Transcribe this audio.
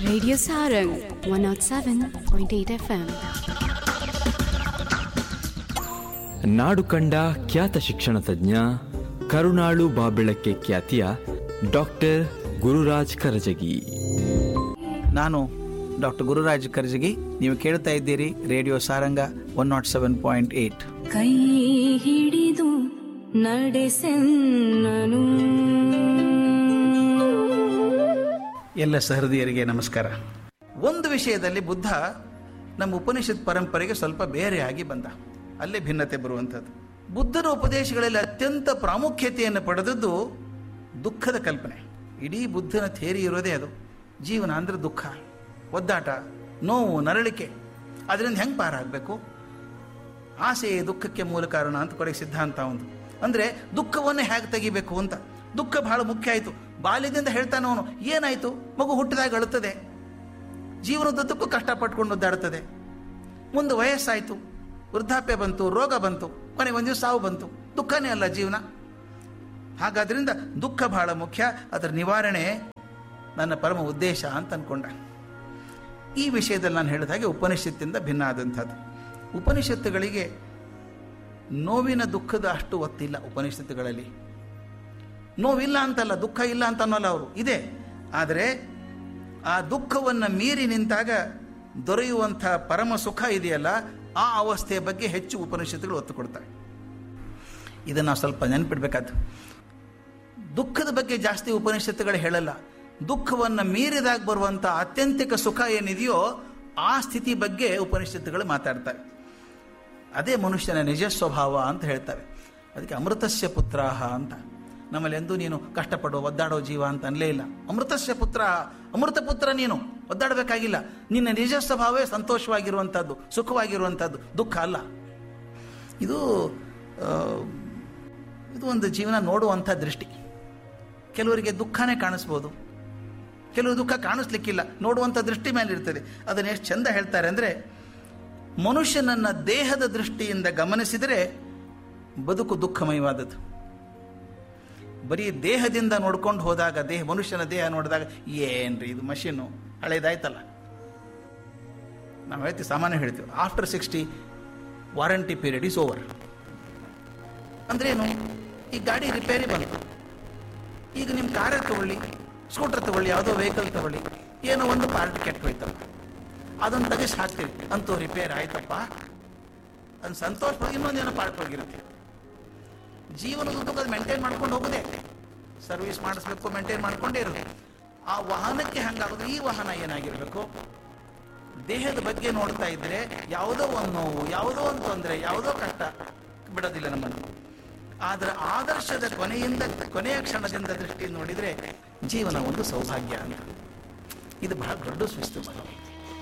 Radio Sarang 107.8 FM. ನಾಡು ಕಂಡ ಖ್ಯಾತ ಶಿಕ್ಷಣ ತಜ್ಞ ಕರುಣಾಳು ಬಾಬೆಳಕ್ಕೆ ಖ್ಯಾತಿಯ ಡಾಕ್ಟರ್ ಗುರುರಾಜ್ ಕರಜಗಿ ನಾನು ಡಾಕ್ಟರ್ ಗುರುರಾಜ್ ಕರ್ಜಗಿ ನೀವು ಕೇಳ್ತಾ ಇದ್ದೀರಿ radio Saranga one nought seven point eight ಕೈ ಹಿಡಿದು ನಡೆಸೆನ್ನನು ಎಲ್ಲ ಸಹೃದಯರಿಗೆ ನಮಸ್ಕಾರ ಒಂದು ವಿಷಯದಲ್ಲಿ ಬುದ್ಧ ನಮ್ಮ ಉಪನಿಷತ್ ಪರಂಪರೆಗೆ ಸ್ವಲ್ಪ ಬೇರೆಯಾಗಿ ಬಂದ ಅಲ್ಲೇ ಭಿನ್ನತೆ ಬರುವಂಥದ್ದು ಬುದ್ಧನ ಉಪದೇಶಗಳಲ್ಲಿ ಅತ್ಯಂತ ಪ್ರಾಮುಖ್ಯತೆಯನ್ನು ಪಡೆದದ್ದು ದುಃಖದ ಕಲ್ಪನೆ ಇಡೀ ಬುದ್ಧನ ಥೇರಿ ಇರೋದೇ ಅದು ಜೀವನ ಅಂದ್ರೆ ದುಃಖ ಒದ್ದಾಟ ನೋವು ನರಳಿಕೆ ಅದರಿಂದ ಹೆಂಗೆ ಪಾರಾಗಬೇಕು ಆಸೆಯೇ ದುಃಖಕ್ಕೆ ಮೂಲ ಕಾರಣ ಅಂತ ಕೊನೆಗೆ ಸಿದ್ಧಾಂತ ಒಂದು ಅಂದರೆ ದುಃಖವನ್ನೇ ಹೇಗೆ ತೆಗಿಬೇಕು ಅಂತ ದುಃಖ ಬಹಳ ಮುಖ್ಯ ಆಯಿತು ಬಾಲ್ಯದಿಂದ ಹೇಳ್ತಾನೆ ಅವನು ಏನಾಯಿತು ಮಗು ಹುಟ್ಟಿದಾಗ ಅಳುತ್ತದೆ ಜೀವನದುದ್ದಕ್ಕೂ ಕಷ್ಟಪಟ್ಕೊಂಡು ಒದ್ದಾಡುತ್ತದೆ ಮುಂದೆ ವಯಸ್ಸಾಯಿತು ವೃದ್ಧಾಪ್ಯ ಬಂತು ರೋಗ ಬಂತು ಕೊನೆಗೆ ಒಂದು ದಿವಸ ಸಾವು ಬಂತು ದುಃಖನೇ ಅಲ್ಲ ಜೀವನ ಹಾಗಾದ್ರಿಂದ ದುಃಖ ಬಹಳ ಮುಖ್ಯ ಅದರ ನಿವಾರಣೆ ನನ್ನ ಪರಮ ಉದ್ದೇಶ ಅಂತ ಅನ್ಕೊಂಡ ಈ ವಿಷಯದಲ್ಲಿ ನಾನು ಹೇಳಿದ ಹಾಗೆ ಉಪನಿಷತ್ತಿಂದ ಭಿನ್ನ ಆದಂಥದ್ದು ಉಪನಿಷತ್ತುಗಳಿಗೆ ನೋವಿನ ದುಃಖದ ಅಷ್ಟು ಒತ್ತಿಲ್ಲ ಉಪನಿಷತ್ತುಗಳಲ್ಲಿ ನೋವಿಲ್ಲ ಅಂತಲ್ಲ ದುಃಖ ಇಲ್ಲ ಅಂತ ಅನ್ನೋಲ್ಲ ಅವರು ಇದೆ ಆದರೆ ಆ ದುಃಖವನ್ನು ಮೀರಿ ನಿಂತಾಗ ದೊರೆಯುವಂಥ ಪರಮ ಸುಖ ಇದೆಯಲ್ಲ ಆ ಅವಸ್ಥೆಯ ಬಗ್ಗೆ ಹೆಚ್ಚು ಉಪನಿಷತ್ತುಗಳು ಒತ್ತು ಕೊಡ್ತವೆ ಇದನ್ನು ನಾವು ಸ್ವಲ್ಪ ನೆನಪಿಡ್ಬೇಕಾದ್ದು ದುಃಖದ ಬಗ್ಗೆ ಜಾಸ್ತಿ ಉಪನಿಷತ್ತುಗಳು ಹೇಳಲ್ಲ ದುಃಖವನ್ನು ಮೀರಿದಾಗ ಬರುವಂಥ ಆತ್ಯಂತಿಕ ಸುಖ ಏನಿದೆಯೋ ಆ ಸ್ಥಿತಿ ಬಗ್ಗೆ ಉಪನಿಷತ್ತುಗಳು ಮಾತಾಡ್ತವೆ ಅದೇ ಮನುಷ್ಯನ ನಿಜ ಸ್ವಭಾವ ಅಂತ ಹೇಳ್ತವೆ ಅದಕ್ಕೆ ಅಮೃತಸ್ಯ ಪುತ್ರಾಹ ಅಂತ ನಮ್ಮಲ್ಲಿ ಎಂದೂ ನೀನು ಕಷ್ಟಪಡೋ ಒದ್ದಾಡೋ ಜೀವ ಅಂತ ಅನ್ಲೇ ಇಲ್ಲ ಅಮೃತಸ್ಯ ಪುತ್ರ ಅಮೃತ ಪುತ್ರ ನೀನು ಒದ್ದಾಡಬೇಕಾಗಿಲ್ಲ ನಿನ್ನ ನಿಜ ಸ್ವಭಾವವೇ ಸಂತೋಷವಾಗಿರುವಂಥದ್ದು ಸುಖವಾಗಿರುವಂಥದ್ದು ದುಃಖ ಅಲ್ಲ ಇದು ಆ, ಇದು ಒಂದು ಜೀವನ ನೋಡುವಂಥ ದೃಷ್ಟಿ ಕೆಲವರಿಗೆ ದುಃಖನೇ ಕಾಣಿಸ್ಬೋದು ಕೆಲವು ದುಃಖ ಕಾಣಿಸ್ಲಿಕ್ಕಿಲ್ಲ ನೋಡುವಂಥ ದೃಷ್ಟಿ ಮೇಲೆ ಇರ್ತದೆ ಅದನ್ನು ಎಷ್ಟು ಚಂದ ಹೇಳ್ತಾರೆ ಅಂದರೆ ಮನುಷ್ಯನನ್ನ ದೇಹದ ದೃಷ್ಟಿಯಿಂದ ಗಮನಿಸಿದರೆ ಬದುಕು ದುಃಖಮಯವಾದದ್ದು ಬರೀ ದೇಹದಿಂದ ನೋಡ್ಕೊಂಡು ಹೋದಾಗ ದೇಹ ಮನುಷ್ಯನ ದೇಹ ನೋಡಿದಾಗ ಏನ್ರಿ ಇದು ಮಷೀನು ಹಳೇದಾಯ್ತಲ್ಲ ನಾವು ಹೇಳ್ತೀವಿ ಸಾಮಾನ್ಯ ಹೇಳ್ತೀವಿ after sixty warranty period is over ಅಂದ್ರೇನು ಈ ಗಾಡಿ ರಿಪೇರಿ ಬಂತು ಈಗ ನಿಮ್ಮ ಕಾರೇ ತಗೊಳ್ಳಿ ಸ್ಕೂಟರ್ ತಗೊಳ್ಳಿ ಯಾವುದೋ ವೆಹಿಕಲ್ ತಗೊಳ್ಳಿ ಏನೋ ಒಂದು ಪಾರ್ಟ್ ಕೆಟ್ಟು ಹೋಯ್ತಲ್ಲ ಅದನ್ನು ತೆಗೆಸಿ ಹಾಕ್ತೀವಿ ಅಂತೂ ರಿಪೇರ್ ಆಯ್ತಪ್ಪ ಅದನ್ನ ಸಂತೋಷ ಇನ್ನೊಂದೇನೋ ಪಾರ್ಟ್ ಹೋಗಿರುತ್ತೆ ಜೀವನದ ಉದ್ದಕ್ಕೂ ಅದು ಮೇಂಟೈನ್ ಮಾಡ್ಕೊಂಡು ಹೋಗೋದೇ ಸರ್ವಿಸ್ ಮಾಡಿಸ್ಬೇಕು ಮೇಂಟೈನ್ ಮಾಡ್ಕೊಂಡೇ ಇರೋದು ಆ ವಾಹನಕ್ಕೆ ಹಂಗಾಗೋದು ಈ ವಾಹನ ಏನಾಗಿರಬೇಕು ದೇಹದ ಬಗ್ಗೆ ನೋಡ್ತಾ ಇದ್ರೆ ಯಾವುದೋ ಒಂದು ನೋವು ಯಾವುದೋ ಒಂದು ತೊಂದರೆ ಯಾವುದೋ ಕಷ್ಟ ಬಿಡೋದಿಲ್ಲ ನಮ್ಮನ್ನು ಆದರೆ ಆದರ್ಶದ ಕೊನೆಯಿಂದ ಕೊನೆಯ ಕ್ಷಣದಿಂದ ದೃಷ್ಟಿ ನೋಡಿದ್ರೆ ಜೀವನ ಒಂದು ಸೌಭಾಗ್ಯ ಅಂತ ಇದು ಬಹಳ ದೊಡ್ಡ ಶಿಸ್ತು